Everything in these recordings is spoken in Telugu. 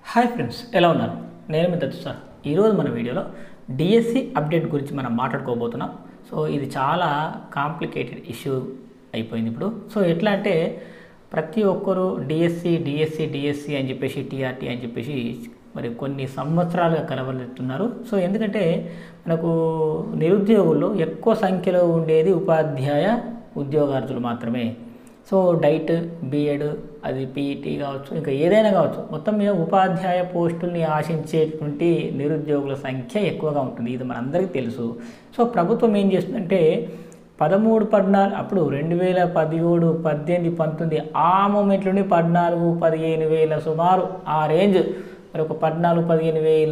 హాయ్ ఫ్రెండ్స్ ఎలా ఉన్నారు నేను మీ దత్తు సార్ ఈరోజు మన వీడియోలో డిఎస్సి అప్డేట్ గురించి మనం మాట్లాడుకోబోతున్నాం సో ఇది చాలా కాంప్లికేటెడ్ ఇష్యూ అయిపోయింది ఇప్పుడు సో ఎట్లా అంటే ప్రతి ఒక్కరూ డిఎస్సి డిఎస్సి డిఎస్సి అని చెప్పేసి టీఆర్టీ అని చెప్పేసి మరి కొన్ని సంవత్సరాలుగా కలవలుతున్నారు సో ఎందుకంటే మనకు నిరుద్యోగుల్లో ఎక్కువ సంఖ్యలో ఉండేది ఉపాధ్యాయ ఉద్యోగార్థులు మాత్రమే సో డైట్ బీఎడ్ అది పీఈటీ కావచ్చు ఇంకా ఏదైనా కావచ్చు మొత్తం మీద ఉపాధ్యాయ పోస్టుల్ని ఆశించేటువంటి నిరుద్యోగుల సంఖ్య ఎక్కువగా ఉంటుంది ఇది మనందరికీ తెలుసు సో ప్రభుత్వం ఏం చేస్తుందంటే పదమూడు పద్నాలుగు అప్పుడు రెండు వేల పదిహేడు పద్దెనిమిది పంతొమ్మిది ఆ మూమెంట్లోనే పద్నాలుగు పదిహేను వేల సుమారు ఆ రేంజ్ మరి ఒక పద్నాలుగు పదిహేను వేల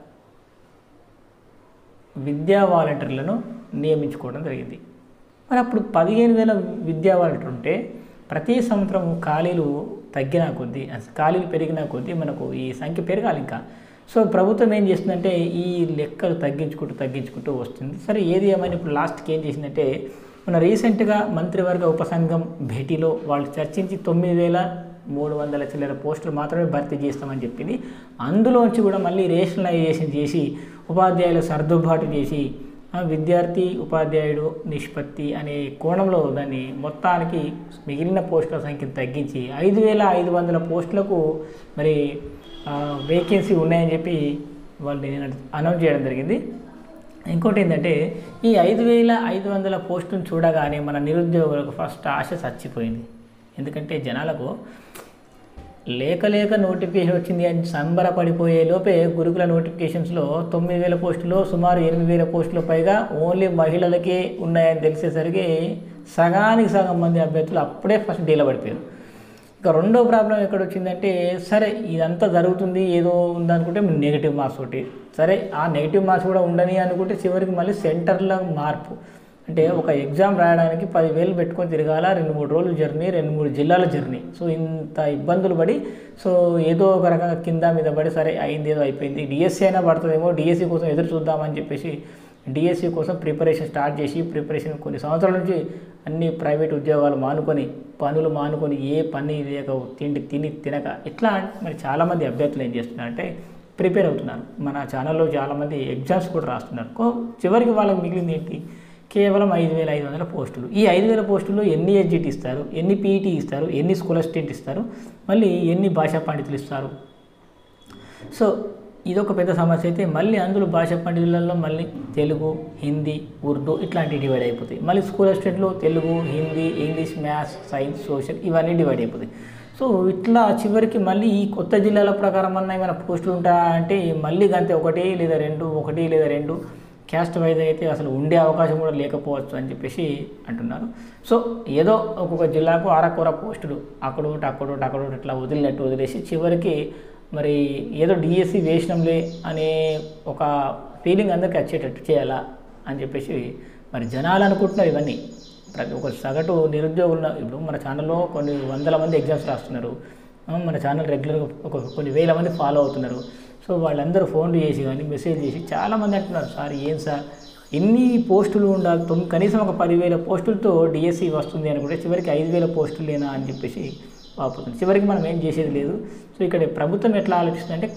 విద్యా వాలంటీర్లను నియమించుకోవడం జరిగింది మరి అప్పుడు పదిహేను వేల విద్యా వాలంటీర్ ఉంటే ప్రతి సంవత్సరం ఖాళీలు తగ్గిన కొద్దీ ఖాళీలు పెరిగిన కొద్దీ మనకు ఈ సంఖ్య పెరగాలి ఇంకా సో ప్రభుత్వం ఏం చేస్తుందంటే ఈ లెక్కలు తగ్గించుకుంటూ తగ్గించుకుంటూ వస్తుంది సరే ఏది ఏమైనా ఇప్పుడు లాస్ట్కి ఏం చేసిందంటే మన రీసెంట్గా మంత్రివర్గ ఉపసంఘం భేటీలో వాళ్ళు చర్చించి తొమ్మిది వేల మూడు వందల చిల్లర పోస్టులు మాత్రమే భర్తీ చేస్తామని చెప్పింది అందులోంచి కూడా మళ్ళీ రేషనలైజేషన్ చేసి ఉపాధ్యాయులు సర్దుబాటు చేసి ఆ, విద్యార్థి ఉపాధ్యాయుడు నిష్పత్తి అనే కోణంలో దాన్ని మొత్తానికి మిగిలిన పోస్టుల సంఖ్యను తగ్గించి ఐదు వేల ఐదు వందల పోస్టులకు మరి వేకెన్సీ ఉన్నాయని చెప్పి వాళ్ళు నిన్న అనౌన్స్ చేయడం జరిగింది ఇంకోటి ఏంటంటే ఈ ఐదు వేల ఐదు వందల పోస్టును చూడగానే మన నిరుద్యోగులకు ఫస్ట్ ఆశ చచ్చిపోయింది ఎందుకంటే జనాలకు లేక లేక నోటిఫికేషన్ వచ్చింది అని సంబరపడిపోయే లోపే గురుకుల నోటిఫికేషన్స్లో తొమ్మిది వేల పోస్టులో సుమారు ఎనిమిది వేల పోస్టుల పైగా ఓన్లీ మహిళలకే ఉన్నాయని తెలిసేసరికి సగానికి సగం మంది అభ్యర్థులు అప్పుడే ఫస్ట్ డీల పడిపోయారు ఇక రెండో ప్రాబ్లం ఎక్కడ వచ్చిందంటే సరే ఇదంతా జరుగుతుంది ఏదో ఉందనుకుంటే నెగిటివ్ మార్క్స్ ఒకటి సరే ఆ నెగిటివ్ మార్క్స్ కూడా ఉండని అనుకుంటే చివరికి మళ్ళీ సెంటర్లో మార్పు అంటే ఒక ఎగ్జామ్ రాయడానికి పదివేలు పెట్టుకొని తిరగాల రెండు మూడు రోజులు జర్నీ రెండు మూడు జిల్లాల జర్నీ సో ఇంత ఇబ్బందులు పడి సో ఏదో ఒక రకంగా కింద మీద పడి సరే అయింది ఏదో అయిపోయింది డిఎస్సీ అయినా పడుతుందేమో డిఎస్సీ కోసం ఎదురు చూద్దామని చెప్పేసి డిఎస్సి కోసం ప్రిపరేషన్ స్టార్ట్ చేసి ప్రిపరేషన్ కొన్ని సంవత్సరాల నుంచి అన్ని ప్రైవేట్ ఉద్యోగాలు మానుకొని పనులు మానుకొని ఏ పని లేక తిండి తిని తినక ఇట్లా మరి చాలామంది అభ్యర్థులు ఏం చేస్తున్నారంటే ప్రిపేర్ అవుతున్నారు మన ఛానల్లో చాలామంది ఎగ్జామ్స్ కూడా రాస్తున్నారు కో చివరికి వాళ్ళకి మిగిలింది ఏంటి కేవలం ఐదు వేల ఐదు వందల పోస్టులు ఈ ఐదు వేల పోస్టుల్లో ఎన్ని ఎడ్జిట్ ఇస్తారు ఎన్ని పీఈటీ ఇస్తారు ఎన్ని స్కూల్ అసిస్టెంట్ ఇస్తారు మళ్ళీ ఎన్ని భాషా పండితులు ఇస్తారు సో ఇదొక పెద్ద సమస్య అయితే మళ్ళీ అందులో భాషా పండితులలో మళ్ళీ తెలుగు హిందీ ఉర్దూ ఇట్లాంటివి డివైడ్ అయిపోతాయి మళ్ళీ స్కూల్ అసిస్టెంట్లో Telugu Hindi English maths science social ఇవన్నీ డివైడ్ అయిపోతాయి సో ఇట్లా చివరికి మళ్ళీ ఈ కొత్త జిల్లాల ప్రకారం అన్న ఏమైనా పోస్టులు ఉంటాయా అంటే మళ్ళీ గంతే ఒకటి లేదా రెండు ఒకటి లేదా రెండు క్యాస్ట్ వైజ్ అయితే అసలు ఉండే అవకాశం కూడా లేకపోవచ్చు అని చెప్పేసి అంటున్నారు సో ఏదో ఒక్కొక్క జిల్లాకు ఆరకూర పోస్టులు అక్కడోటి అక్కడోటి అక్కడోటి ఇట్లా వదిలినట్టు వదిలేసి చివరికి మరి ఏదో డిఎస్సి వేసినంలే అనే ఒక ఫీలింగ్ అందరికీ వచ్చేటట్టు చేయాలా అని చెప్పేసి మరి జనాలు అనుకుంటున్నారు ఇవన్నీ ప్రతి ఒక్క సగటు నిరుద్యోగులు ఇప్పుడు మన ఛానల్లో కొన్ని వందల మంది ఎగ్జామ్స్ రాస్తున్నారు ఆ, మన ఛానల్ రెగ్యులర్గా ఒక కొన్ని వేల మంది ఫాలో అవుతున్నారు సో వాళ్ళందరూ ఫోన్లు చేసి కానీ మెసేజ్ చేసి చాలామంది అంటున్నారు సార్ ఏం సార్ ఎన్ని పోస్టులు ఉండాలి తొమ్ కనీసం ఒక పదివేల పోస్టులతో డిఎస్సి వస్తుంది అనుకుంటే చివరికి ఐదు వేల పోస్టులేనా అని చెప్పేసి వాపోతుంది చివరికి మనం ఏం చేసేది లేదు సో ఇక్కడ ప్రభుత్వం ఎట్లా ఆలోచిస్తుందంటే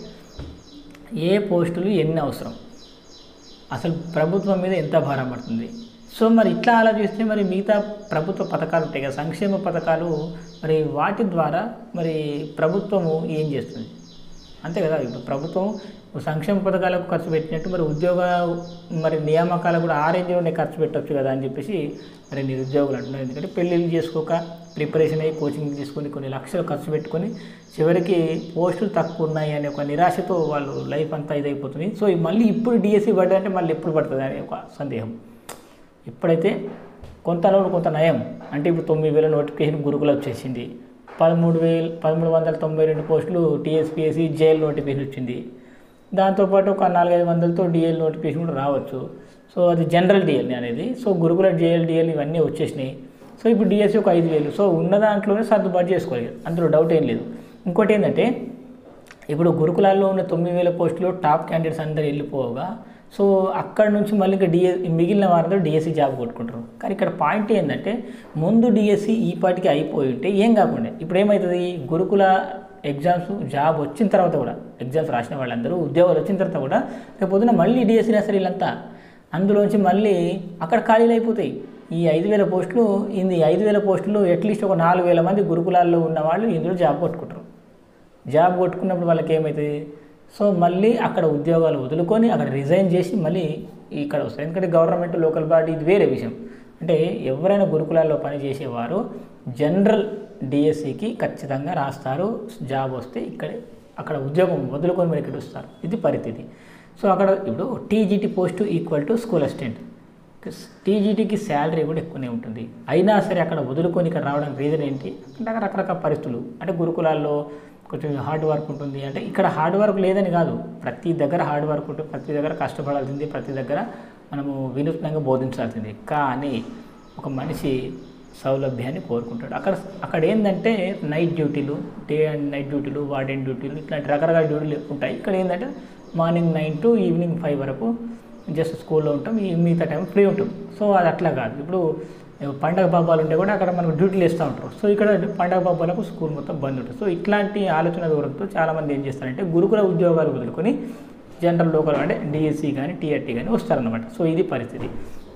ఏ పోస్టులు ఎన్ని అవసరం అసలు ప్రభుత్వం మీద ఎంత భారం పడుతుంది సో మరి ఇట్లా ఆలోచిస్తే మరి మిగతా ప్రభుత్వ పథకాలు ఉంటాయి కదా సంక్షేమ పథకాలు మరి వాటి ద్వారా మరి ప్రభుత్వము ఏం చేస్తుంది అంతే కదా ఇప్పుడు ప్రభుత్వం సంక్షేమ పథకాలకు ఖర్చు పెట్టినట్టు మరి ఉద్యోగ మరి నియామకాలకు కూడా ఆ రేంజ్లోనే ఖర్చు పెట్టవచ్చు కదా అని చెప్పేసి మరి నిరుద్యోగులు అంటున్నారు ఎందుకంటే పెళ్ళిళ్ళు చేసుకోక ప్రిపరేషన్ అయ్యి కోచింగ్ తీసుకొని కొన్ని లక్షలు ఖర్చు పెట్టుకొని చివరికి పోస్టులు తక్కువ ఉన్నాయి అనే ఒక నిరాశతో వాళ్ళు లైఫ్ అంతా ఇదైపోతుంది సో మళ్ళీ ఇప్పుడు డిఎస్సి పడ్డంటే మళ్ళీ ఎప్పుడు పడుతుంది అనే ఒక సందేహం ఇప్పుడైతే కొంతలో కొంత నయం అంటే ఇప్పుడు తొమ్మిది వేల నోటిఫికేషన్ గురుకులు వచ్చేసింది పదమూడు వేలు పదమూడు వందల తొంభై రెండు పోస్టులు టీఎస్పీఎస్సీ జేఎల్ నోటిఫికేషన్ వచ్చింది దాంతోపాటు ఒక నాలుగైదు వందలతో డిఎల్ నోటిఫికేషన్ కూడా రావచ్చు సో అది జనరల్ డిఎల్ అనేది సో గురుకుల డిఎల్ డిఎల్ ఇవన్నీ వచ్చేసినాయి సో ఇప్పుడు డిఎస్సి ఒక ఐదు వేలు సో ఉన్న దాంట్లోనే సర్దుబాటు చేసుకోవాలి అందులో డౌట్ ఏం లేదు ఇంకోటి ఏంటంటే ఇప్పుడు గురుకులాల్లో ఉన్న తొమ్మిది వేల పోస్టులు టాప్ క్యాండిడేట్స్ అందరు వెళ్ళిపోగా సో అక్కడ నుంచి మళ్ళీ ఇంకా డిఎస్ మిగిలిన వారందరూ డిఎస్సి జాబ్ కొట్టుకుంటారు కానీ ఇక్కడ పాయింట్ ఏంటంటే ముందు డిఎస్సి ఈ పాటికి అయిపోయి ఉంటే ఏం కాకుండా ఇప్పుడు ఏమవుతుంది గురుకుల ఎగ్జామ్స్ జాబ్ వచ్చిన తర్వాత కూడా ఎగ్జామ్స్ రాసిన వాళ్ళందరూ ఉద్యోగాలు వచ్చిన తర్వాత కూడా రేపు పొద్దున మళ్ళీ డిఎస్సీ రాస్తారు వీళ్ళంతా అందులోంచి మళ్ళీ అక్కడ ఖాళీలు అయిపోతాయి ఈ ఐదు వేల పోస్టులు ఇది ఐదు వేల పోస్టులు అట్లీస్ట్ ఒక నాలుగు వేల మంది గురుకులాల్లో ఉన్న వాళ్ళు ఇందులో జాబ్ కొట్టుకుంటారు జాబ్ కొట్టుకున్నప్పుడు వాళ్ళకి ఏమవుతుంది సో మళ్ళీ అక్కడ ఉద్యోగాలు వదులుకొని అక్కడ రిజైన్ చేసి మళ్ళీ ఇక్కడ వస్తారు ఎందుకంటే గవర్నమెంట్ లోకల్ బాడీ ఇది వేరే విషయం అంటే ఎవరైనా గురుకులాల్లో పనిచేసేవారు జనరల్ డిఎస్సికి ఖచ్చితంగా రాస్తారు జాబ్ వస్తే ఇక్కడే అక్కడ ఉద్యోగం వదులుకొని మరి ఇక్కడ వస్తారు ఇది పరిస్థితి సో అక్కడ ఇప్పుడు TGT post equal to school assistant టీజీటీకి శాలరీ కూడా ఎక్కువనే ఉంటుంది అయినా సరే అక్కడ వదులుకొని ఇక్కడ రావడానికి రీజన్ ఏంటి అంటే అక్కడ రకరకాల పరిస్థితులు అంటే గురుకులాల్లో కొంచెం హార్డ్ వర్క్ ఉంటుంది అంటే ఇక్కడ హార్డ్ వర్క్ లేదని కాదు ప్రతి దగ్గర హార్డ్ వర్క్ ఉంటుంది ప్రతి దగ్గర కష్టపడాల్సింది ప్రతి దగ్గర మనము వినూత్నంగా బోధించాల్సింది కానీ ఒక మనిషి సౌలభ్యాన్ని కోరుకుంటాడు అక్కడ అక్కడ ఏంటంటే నైట్ డ్యూటీలు డే అండ్ నైట్ డ్యూటీలు వార్డెన్ డ్యూటీలు ఇట్లాంటి రకరకాల డ్యూటీలు ఉంటాయి ఇక్కడ ఏంటంటే morning nine to evening five వరకు జస్ట్ స్కూల్లో ఉంటాం ఈ మిగతా టైం ఫ్రీ ఉంటాం సో అది అట్లా కాదు ఇప్పుడు పండగ పబ్బాలు ఉంటే కూడా అక్కడ మనకు డ్యూటీలు ఇస్తూ ఉంటారు సో ఇక్కడ పండగ పబ్బాలకు స్కూల్ మొత్తం బంద్ ఉంటుంది సో ఇట్లాంటి ఆలోచన దూరంతో చాలామంది ఏం చేస్తారంటే గురుకుల ఉద్యోగాలు వదులుకొని జనరల్ లోకల్ అంటే డిఎస్సి కానీ టీఆర్టీ కానీ వస్తారనమాట సో ఇది పరిస్థితి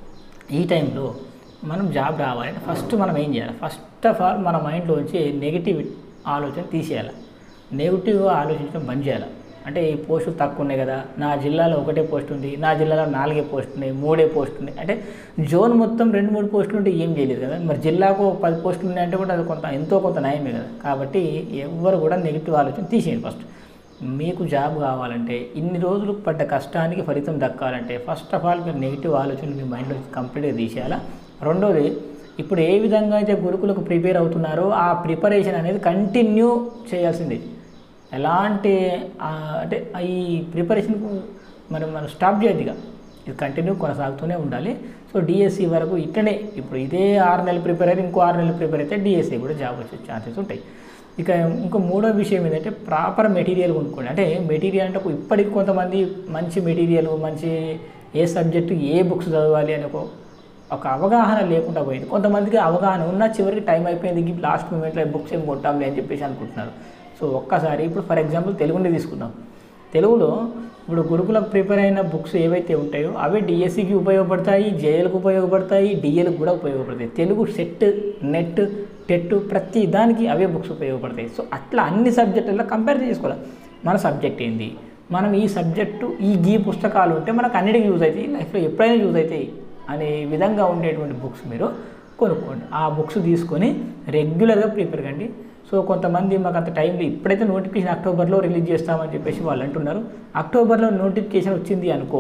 ఈ టైంలో మనం జాబ్ రావాలంటే ఫస్ట్ మనం ఏం చేయాలి ఫస్ట్ ఆఫ్ ఆల్ మన మైండ్లోంచి నెగిటివ్ ఆలోచన తీసేయాలి నెగిటివ్ ఆలోచించడం బంద్ చేయాలి అంటే ఈ పోస్టులు తక్కువ ఉన్నాయి కదా నా జిల్లాలో ఒకటే పోస్ట్ ఉంది నా జిల్లాలో నాలుగే పోస్ట్ ఉన్నాయి మూడే పోస్ట్ ఉన్నాయి అంటే జోన్ మొత్తం రెండు మూడు పోస్టులు ఉంటే ఏం చేయలేదు కదా మరి జిల్లాకు పది పోస్టులు ఉన్నాయంటే కూడా అది కొంత ఎంతో కొంత నయమే కదా కాబట్టి ఎవ్వరు కూడా నెగిటివ్ ఆలోచన తీసేయండి ఫస్ట్ మీకు జాబ్ కావాలంటే ఇన్ని రోజులు పడ్డ కష్టానికి ఫలితం దక్కాలంటే ఫస్ట్ ఆఫ్ ఆల్ మీరు నెగిటివ్ ఆలోచనలు మీ మైండ్లో కంప్లీట్గా తీసేయాలా రెండోది ఇప్పుడు ఏ విధంగా అయితే గురుకులకు ప్రిపేర్ అవుతున్నారో ఆ ప్రిపరేషన్ అనేది కంటిన్యూ చేయాల్సిందే ఎలాంటి ఆ, అంటే ఈ ప్రిపరేషన్కు మనం మనం స్టాప్ చేయద్దిగా ఇది కంటిన్యూ కొనసాగుతూనే ఉండాలి సో డిఎస్సి వరకు ఇట్లనే ఇప్పుడు ఇదే ఆరు నెలలు ప్రిపేర్ అయితే ఇంకో ఆరు నెలలు ప్రిపేర్ అయితే డిఎస్సి కూడా జాబ్ వచ్చే ఛాన్సెస్ ఉంటాయి ఇక ఇంకో మూడో విషయం ఏంటంటే ప్రాపర్ మెటీరియల్ కొనుక్కోండి అంటే మెటీరియల్ అంటే ఒక- ఇప్పటికి కొంతమంది మంచి మెటీరియల్ మంచి ఏ సబ్జెక్టు ఏ బుక్స్ చదవాలి అని ఒక ఒక అవగాహన లేకుండా పోయింది కొంతమందికి అవగాహన ఉన్న చివరికి టైం అయిపోయింది లాస్ట్ మూమెంట్లో బుక్స్ ఏం కొట్టాంలే అని చెప్పేసి అనుకుంటున్నారు సో ఒక్కసారి ఇప్పుడు ఫర్ ఎగ్జాంపుల్ తెలుగుని తీసుకుందాం తెలుగులో ఇప్పుడు గురుకులకు ప్రిపేర్ అయిన బుక్స్ ఏవైతే ఉంటాయో అవి డిఎస్సికి ఉపయోగపడతాయి జేఎల్కి ఉపయోగపడతాయి డిఎల్కి కూడా ఉపయోగపడతాయి తెలుగు సెట్ నెట్ టెట్ ప్రతి దానికి అవే బుక్స్ ఉపయోగపడతాయి సో అట్లా అన్ని సబ్జెక్టుల్లో కంపేర్ చేసుకోవాలి మన సబ్జెక్ట్ ఏంది మనం ఈ సబ్జెక్టు ఈ గీ పుస్తకాలు ఉంటే మనకు అన్నిటికీ యూజ్ అవుతాయి లైఫ్లో ఎప్పుడైనా యూజ్ అవుతాయి అనే విధంగా ఉండేటువంటి బుక్స్ మీరు కొనుక్కోండి ఆ బుక్స్ తీసుకొని రెగ్యులర్గా ప్రిపేర్ కండి సో కొంతమంది మాకు అంత టైంలో ఇప్పుడైతే నోటిఫికేషన్ అక్టోబర్లో రిలీజ్ చేస్తామని చెప్పేసి వాళ్ళు అంటున్నారు అక్టోబర్లో నోటిఫికేషన్ వచ్చింది అనుకో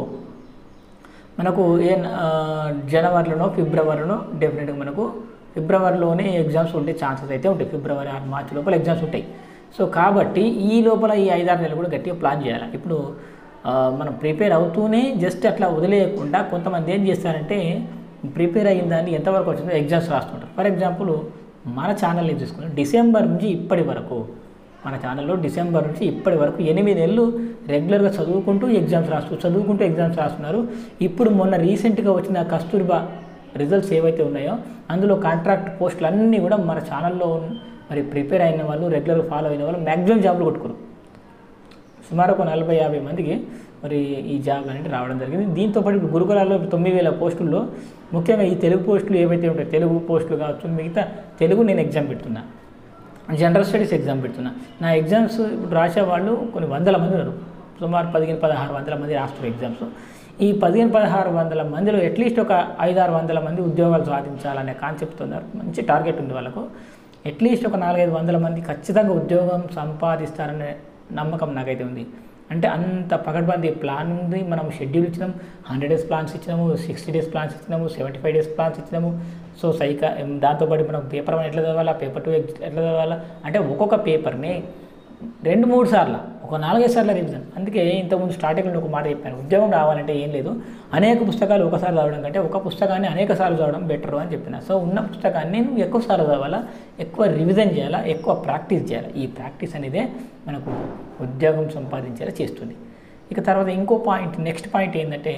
మనకు ఏ ఆ, జనవరిలోనో ఫిబ్రవరిలోనో డెఫినెట్గా మనకు ఫిబ్రవరిలోనే ఎగ్జామ్స్ ఉండే ఛాన్సెస్ అయితే ఉంటాయి ఫిబ్రవరి ఆరు మార్చి లోపల ఎగ్జామ్స్ ఉంటాయి సో కాబట్టి ఈ లోపల ఈ ఐదారు నెలలు కూడా గట్టిగా ప్లాన్ చేయాలి ఇప్పుడు ఆ, మనం ప్రిపేర్ అవుతూనే జస్ట్ అట్లా వదిలేయకుండా కొంతమంది ఏం చేస్తారంటే ప్రిపేర్ అయిన దాన్ని ఎంతవరకు వచ్చిందో ఎగ్జామ్స్ రాస్తుంటారు ఫర్ ఎగ్జాంపుల్ మన ఛానల్ని చూసుకుని డిసెంబర్ నుంచి ఇప్పటి వరకు మన ఛానల్లో డిసెంబర్ నుంచి ఇప్పటి వరకు ఎనిమిది నెలలు రెగ్యులర్గా చదువుకుంటూ ఎగ్జామ్స్ రాస్తూ చదువుకుంటూ ఎగ్జామ్స్ రాస్తున్నారు ఇప్పుడు మొన్న రీసెంట్గా వచ్చిన కస్తూర్బా రిజల్ట్స్ ఏవైతే ఉన్నాయో అందులో కాంట్రాక్ట్ పోస్టులు అన్నీ కూడా మన ఛానల్లో ఉన్న- మరి ప్రిపేర్ అయిన వాళ్ళు రెగ్యులర్గా ఫాలో అయిన వాళ్ళు మ్యాక్సిమం జాబ్లు కొట్టుకోరు సుమారు ఒక నలభై యాభై మందికి మరి ఈ జాబ్ అనేది రావడం జరిగింది దీంతో పాటు ఇప్పుడు గురుకులాల్లో ఇప్పుడు తొమ్మిది వేల పోస్టుల్లో ముఖ్యంగా ఈ తెలుగు పోస్టులు ఏవైతే ఉంటాయో తెలుగు పోస్టులు కావచ్చు మిగతా తెలుగు నేను ఎగ్జామ్ పెడుతున్నా జనరల్ స్టడీస్ ఎగ్జామ్ పెడుతున్నా నా ఎగ్జామ్స్ ఇప్పుడు రాసే వాళ్ళు కొన్ని వందల మంది ఉన్నారు సుమారు పదిహేను పదహారు వందల మంది రాస్తారు ఎగ్జామ్స్ ఈ పదిహేను పదహారు వందల మందిలో అట్లీస్ట్ ఒక ఐదారు వందల మంది ఉద్యోగాలు సాధించాలనే కాన్సెప్ట్ ఉన్నారు మంచి టార్గెట్ ఉంది వాళ్ళకు అట్లీస్ట్ ఒక నాలుగైదు వందల మంది ఖచ్చితంగా ఉద్యోగం సంపాదిస్తారనే నమ్మకం నాకైతే ఉంది అంటే అంత పకడ్బందీ ప్లాన్ ఉంది మనం షెడ్యూల్ ఇచ్చినాం హండ్రెడ్ డేస్ ప్లాన్స్ ఇచ్చినాము సిక్స్టీ డేస్ ప్లాన్స్ ఇచ్చినాము సెవెంటీ ఫైవ్ డేస్ ప్లాన్స్ ఇచ్చినాము సో సైకా దాంతోపాటు మనం పేపర్ వన్ ఎట్లా చదవాలా పేపర్ టూ ఎట్లా చదవాలా అంటే ఒక్కొక్క పేపర్ని రెండు మూడు సార్లు ఒక నాలుగైదు సార్లు రివిజన్ అందుకే ఇంతకుముందు స్టార్టింగ్లో ఒక మాట చెప్పాను ఉద్యోగం రావాలంటే ఏం లేదు అనేక పుస్తకాలు ఒకసారి చదవడం కంటే ఒక పుస్తకాన్ని అనేక సార్లు చదవడం బెటర్ అని చెప్పిన సో ఉన్న పుస్తకాన్ని నువ్వు ఎక్కువ సార్లు చదవాలా ఎక్కువ రివిజన్ చేయాలా ఎక్కువ ప్రాక్టీస్ చేయాలి ఈ ప్రాక్టీస్ అనేదే మనకు ఉద్యోగం సంపాదించేలా చేస్తుంది ఇక తర్వాత ఇంకో పాయింట్ నెక్స్ట్ పాయింట్ ఏంటంటే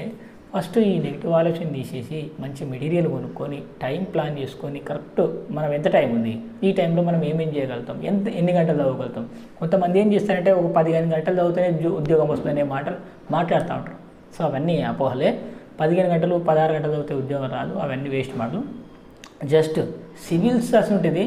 ఫస్ట్ ఈ నెగిటివ్ ఆలోచన తీసేసి మంచి మెటీరియల్ కొనుక్కొని టైం ప్లాన్ చేసుకొని కరెక్ట్ మనం ఎంత టైం ఉంది ఈ టైంలో మనం ఏమేం చేయగలుగుతాం ఎంత ఎన్ని గంటలు చదవగలుగుతాం కొంతమంది ఏం చేస్తారంటే ఒక పదిహేను గంటలు చదివితేనే ఉద్యో- ఉద్యోగం వస్తుందనే మాటలు మాట్లాడుతూ ఉంటారు సో అవన్నీ అపోహలే పదిహేను గంటలు పదహారు గంటలు చదివితే ఉద్యోగం రాదు అవన్నీ వేస్ట్ మాటలు జస్ట్ సివిల్స్ ఉంటుంది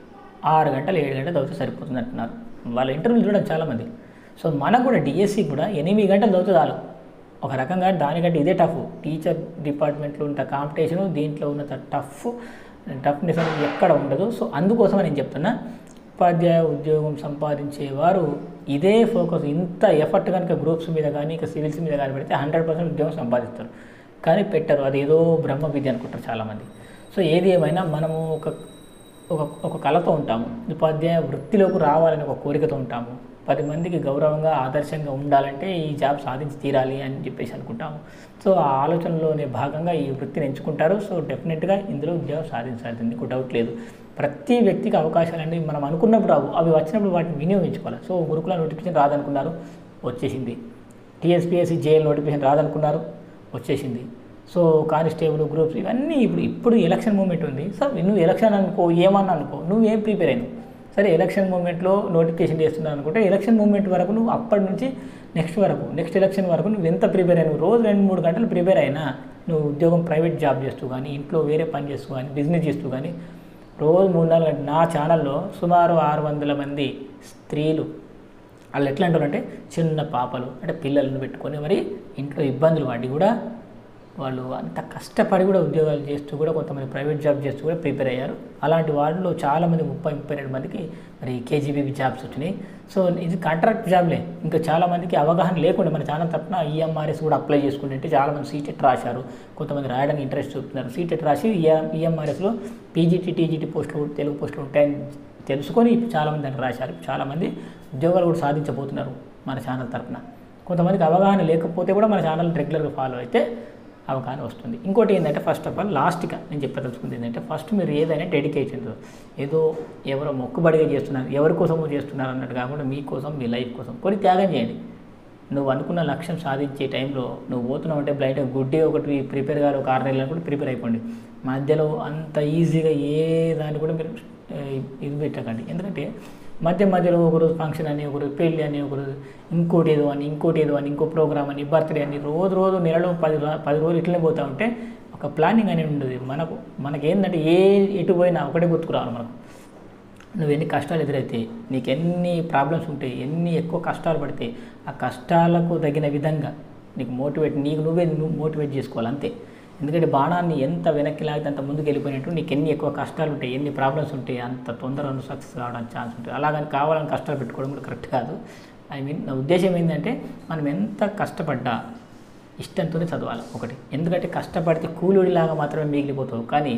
ఆరు గంటలు ఏడు గంటలు చదివితే సరిపోతుంది అంటున్నారు వాళ్ళ ఇంటర్వ్యూలు చూడండి చాలామంది సో మనకు కూడా డిఎస్సి కూడా ఎనిమిది గంటలు చదివితే చాలు ఒక రకంగా దానికంటే ఇదే టఫ్ టీచర్ డిపార్ట్మెంట్లో ఉన్న కాంపిటీషను దీంట్లో ఉన్నంత టఫ్ టఫ్నెస్ అనేది ఎక్కడ ఉండదు సో అందుకోసం నేను చెప్తున్నా ఉపాధ్యాయ ఉద్యోగం సంపాదించేవారు ఇదే ఫోకస్ ఇంత ఎఫర్ట్ కనుక గ్రూప్స్ మీద కానీ ఇక సివిల్స్ మీద కానీ పెడితే హండ్రెడ్ పర్సెంట్ ఉద్యోగం సంపాదిస్తారు కానీ పెట్టరు అది ఏదో బ్రహ్మ విద్య అనుకుంటారు చాలామంది సో ఏది ఏమైనా మనము ఒక ఒక ఒక కళతో ఉంటాము ఉపాధ్యాయ వృత్తిలోకి రావాలని ఒక కోరికతో ఉంటాము పది మందికి గౌరవంగా ఆదర్శంగా ఉండాలంటే ఈ జాబ్ సాధించి తీరాలి అని చెప్పేసి అనుకుంటాము సో ఆ ఆలోచనలోనే భాగంగా ఈ వృత్తిని ఎంచుకుంటారు సో డెఫినెట్గా ఇందులో ఉద్యోగం సాధించాలి నీకు డౌట్ లేదు ప్రతి వ్యక్తికి అవకాశాలన్నీ మనం అనుకున్నప్పుడు రావు అవి వచ్చినప్పుడు వాటిని వినియోగించుకోవాలి సో గురుకుల నోటిఫికేషన్ రాదనుకున్నారు వచ్చేసింది టీఎస్పీఎస్సీ జేఎల్ నోటిఫికేషన్ రాదనుకున్నారు వచ్చేసింది సో కానిస్టేబుల్ గ్రూప్స్ ఇవన్నీ ఇప్పుడు ఇప్పుడు ఎలక్షన్ మూమెంట్ ఉంది సో నువ్వు ఎలక్షన్ అనుకో ఏమన్నా అనుకో నువ్వు ఏం ప్రిపేర్ అయినావు సరే ఎలక్షన్ మూమెంట్లో నోటిఫికేషన్ చేస్తున్నావు అనుకుంటే ఎలక్షన్ మూమెంట్ వరకు నువ్వు అప్పటి నుంచి నెక్స్ట్ వరకు నెక్స్ట్ ఎలక్షన్ వరకు నువ్వు ఎంత ప్రిపేర్ అయినావు రోజు రెండు మూడు గంటలు ప్రిపేర్ అయినా నువ్వు ఉద్యోగం ప్రైవేట్ జాబ్ చేస్తూ కానీ ఇంట్లో వేరే పని చేస్తూ కానీ బిజినెస్ చేస్తూ కానీ రోజు మూడు నాలుగు గంటలు నా ఛానల్లో సుమారు ఆరు వందల మంది స్త్రీలు వాళ్ళు ఎట్లా అంటారంటే చిన్న పాపలు అంటే పిల్లలను పెట్టుకొని మరి ఇంట్లో ఇబ్బందులు పడి కూడా వాళ్ళు అంత కష్టపడి కూడా ఉద్యోగాలు చేస్తూ కూడా కొంతమంది ప్రైవేట్ జాబ్ చేస్తూ కూడా ప్రిపేర్ అయ్యారు అలాంటి వాళ్ళు చాలామంది ముప్పై ముప్పై రెండు మందికి మరి కేజీబీబీ జాబ్స్ వచ్చినాయి సో ఇది కాంట్రాక్ట్ జాబ్లే ఇంకా చాలామందికి అవగాహన లేకుండా మన ఛానల్ తరఫున ఈఎంఆర్ఎస్ కూడా అప్లై చేసుకుంటే చాలామంది సీటెట్ రాశారు కొంతమంది రాయడానికి ఇంట్రెస్ట్ చూపుతున్నారు సీటెట్ రాసి ఈఎంఆర్ఎస్లో పీజీటీ టీజీటీ పోస్టులు తెలుగు పోస్టులు ఉంటాయని తెలుసుకొని చాలామంది దానికి రాశారు చాలామంది ఉద్యోగాలు కూడా సాధించబోతున్నారు మన ఛానల్ తరఫున కొంతమందికి అవగాహన లేకపోతే కూడా మన ఛానల్ రెగ్యులర్గా ఫాలో అయితే అవగాహన వస్తుంది ఇంకోటి ఏంటంటే ఫస్ట్ ఆఫ్ ఆల్ లాస్ట్గా నేను చెప్పదలుచుకుంది ఏంటంటే ఫస్ట్ మీరు ఏదైనా డెడికేషన్ ఏదో ఎవరో మొక్కుబడిగా చేస్తున్నారు ఎవరి కోసమో చేస్తున్నారు అన్నట్టు కాకుండా మీకోసం మీ లైఫ్ కోసం కొన్ని త్యాగం చేయండి నువ్వు అనుకున్న లక్ష్యం సాధించే టైంలో నువ్వు పోతున్నావు అంటే బ్లైండ్ గుడ్డి ఒకటి ప్రిపేర్ కాదు ఒక ఆరు నెలలు కూడా ప్రిపేర్ అయిపోండి మధ్యలో అంత ఈజీగా ఏ దాన్ని కూడా మీరు ఏ, ఇది పెట్టకండి ఎందుకంటే మధ్య మధ్యలో ఒకరోజు ఫంక్షన్ అని ఒకరోజు పెళ్ళి అని ఒకరోజు ఇంకోటి ఏదో అని ఇంకోటి ఏదో అని ఇంకో ప్రోగ్రామ్ అని బర్త్డే అని రోజు రోజు నెలలో పది రో- పది రోజులు ఇట్లనే పోతూ ఉంటే ఒక ప్లానింగ్ అనేది ఉండదు మనకు మనకి ఏంటంటే ఏ ఎటు పోయినా ఒకటే గుర్తుకురావాలి మనకు నువ్వు ఎన్ని కష్టాలు ఎదురైతే నీకు ఎన్ని ప్రాబ్లమ్స్ ఉంటాయి ఎన్ని ఎక్కువ కష్టాలు పడితే ఆ కష్టాలకు తగిన విధంగా నీకు మోటివేట్ నీకు నువ్వే నువ్వు మోటివేట్ చేసుకోవాలి అంతే ఎందుకంటే బాణాన్ని ఎంత వెనక్కి లాగితే అంత ముందుకు వెళ్ళిపోయినట్టు నీకు ఎన్ని ఎక్కువ కష్టాలు ఉంటాయి ఎన్ని ప్రాబ్లమ్స్ ఉంటాయి అంత తొందరగా నువ్వు సక్సెస్ కావడానికి ఛాన్స్ ఉంటుంది అలాగని కావాలని కష్టాలు పెట్టుకోవడం కూడా కరెక్ట్ కాదు ఐ మీన్ నా ఉద్దేశం ఏంటంటే మనం ఎంత కష్టపడ్డా ఇష్టంతోనే చదవాలి ఒకటి ఎందుకంటే కష్టపడితే కూలిలాగా మాత్రమే మిగిలిపోతావు కానీ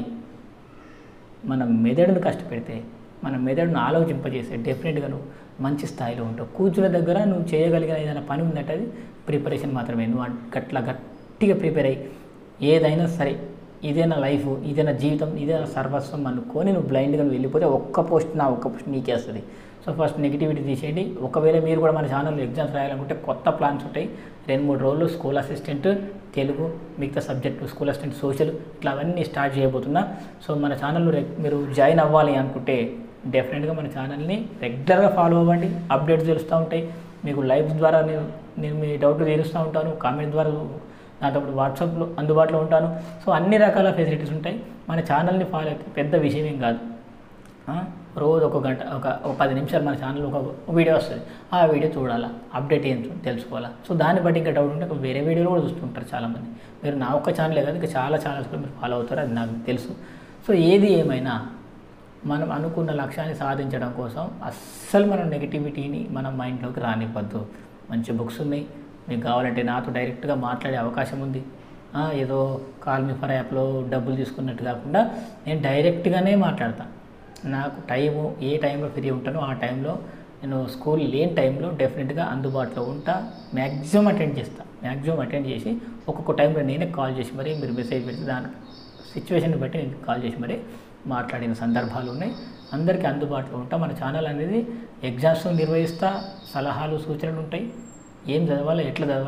మన మెదడును కష్టపెడితే మన మెదడును ఆలోచింపజేస్తే డెఫినెట్గా నువ్వు మంచి స్థాయిలో ఉంటావు కూర్చున్న దగ్గర నువ్వు చేయగలిగిన ఏదైనా పని ఉందంటే అది ప్రిపరేషన్ మాత్రమే నువ్వు అట్- గట్లా గట్టిగా ప్రిపేర్ అయ్యి ఏదైనా సరే ఇదే నా లైఫ్ ఇదే నా జీవితం ఇదే నా సర్వస్వం అనుకొని నువ్వు బ్లైండ్గా నువ్వు వెళ్ళిపోతే ఒక్క పోస్ట్ నా ఒక్క పోస్ట్ నీకే వస్తుంది సో ఫస్ట్ నెగిటివిటీ తీసేయండి ఒకవేళ మీరు కూడా మన ఛానల్లో ఎగ్జామ్స్ రాయాలనుకుంటే కొత్త ప్లాన్స్ ఉంటాయి రెండు మూడు రోజులు స్కూల్ అసిస్టెంట్ తెలుగు మిగతా సబ్జెక్టు స్కూల్ అసిస్టెంట్ సోషల్ ఇట్లా అవన్నీ స్టార్ట్ చేయబోతున్నా సో మన ఛానల్లో రెగ్ మీరు జాయిన్ అవ్వాలి అనుకుంటే డెఫినెట్గా మన ఛానల్ని రెగ్యులర్గా ఫాలో అవ్వండి అప్డేట్స్ తెలుస్తూ ఉంటాయి మీకు లైవ్స్ ద్వారా నేను నేను మీ డౌట్ తీరుస్తూ ఉంటాను కామెంట్ ద్వారా దాంతో వాట్సాప్లో అందుబాటులో ఉంటాను సో అన్ని రకాల ఫెసిలిటీస్ ఉంటాయి మన ఛానల్ని ఫాలో అయితే పెద్ద విషయం ఏం కాదు ఆ, రోజు ఒక గంట ఒక ఒక పది నిమిషాలు మన ఛానల్ ఒక వీడియో వస్తుంది ఆ వీడియో చూడాలా అప్డేట్ ఏం చూ- తెలుసుకోవాలా సో దాన్ని బట్టి ఇంకా డౌట్ ఉంటే ఇంకా వేరే వీడియోలు కూడా చూస్తుంటారు చాలామంది మీరు నా ఒక్క ఛానలే కాదు ఇంకా చాలా ఛానల్స్ కూడా మీరు ఫాలో అవుతారు అది నాకు తెలుసు సో ఏది ఏమైనా మనం అనుకున్న లక్ష్యాన్ని సాధించడం కోసం అస్సలు మనం నెగిటివిటీని మన మైండ్లోకి రానివ్వద్దు మంచి బుక్స్ ఉన్నాయి మీకు కావాలంటే నాతో డైరెక్ట్గా మాట్లాడే అవకాశం ఉంది ఆ, ఏదో కాల్ మీ ఫర్ యాప్లో డబ్బులు తీసుకున్నట్టు కాకుండా నేను డైరెక్ట్గానే మాట్లాడతాను నాకు టైము ఏ టైంలో ఫ్రీ ఉంటానో ఆ టైంలో నేను స్కూల్ లేని టైంలో డెఫినెట్గా అందుబాటులో ఉంటా మ్యాక్సిమం అటెండ్ చేస్తా మ్యాక్సిమం అటెండ్ చేసి ఒక్కొక్క టైంలో నేనే కాల్ చేసి మరి మీరు మెసేజ్ పెడితే దానికి సిచ్యువేషన్ బట్టి నేను కాల్ చేసి మరి మాట్లాడిన సందర్భాలు ఉన్నాయి అందరికీ అందుబాటులో ఉంటా మన ఛానల్ అనేది ఎగ్జామ్స్ నిర్వహిస్తా సలహాలు సూచనలు ఉంటాయి ఏం చదవాలా ఎట్లా చదవాలా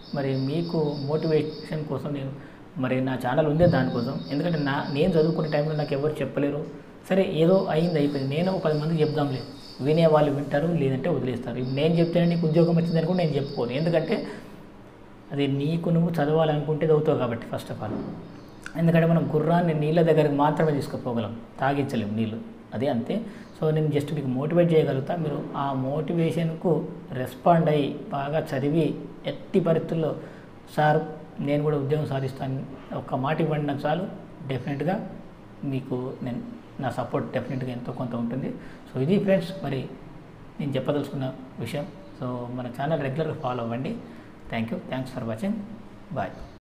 మరి మీకు మోటివేషన్ కోసం నేను మరి నా ఛానల్ ఉందే దానికోసం ఎందుకంటే నా నేను చదువుకునే టైంలో నాకు ఎవరు చెప్పలేరు సరే ఏదో అయింది అయిపోయింది నేను ఒక పది మందికి చెప్దాంలే వినే వాళ్ళు వింటారు లేదంటే వదిలేస్తారు ఇప్పుడు నేను చెప్తేనే నీకు ఉద్యోగం వచ్చిందని కూడా నేను చెప్పుకోను ఎందుకంటే అది నీకు నువ్వు చదవాలనుకుంటే చదువుతావు కాబట్టి ఫస్ట్ ఆఫ్ ఆల్ ఎందుకంటే మనం గుర్రాన్ని నీళ్ళ దగ్గరికి మాత్రమే తీసుకుపోగలం తాగించలేం నీళ్ళు అదే అంతే సో నేను జస్ట్ మీకు మోటివేట్ చేయగలుగుతా మీరు ఆ మోటివేషన్కు రెస్పాండ్ అయ్యి బాగా చదివి ఎట్టి పరిస్థితుల్లో సార్ నేను కూడా ఉద్యోగం సాధిస్తాను ఒక్క మాట ఇవ్వండి నాకు చాలు డెఫినెట్గా మీకు నేను నా సపోర్ట్ డెఫినెట్గా ఎంతో కొంత ఉంటుంది సో ఇది ఫ్రెండ్స్ మరి నేను చెప్పదలుచుకున్న విషయం సో మన ఛానల్ రెగ్యులర్గా ఫాలో అవ్వండి thank you thanks for watching bye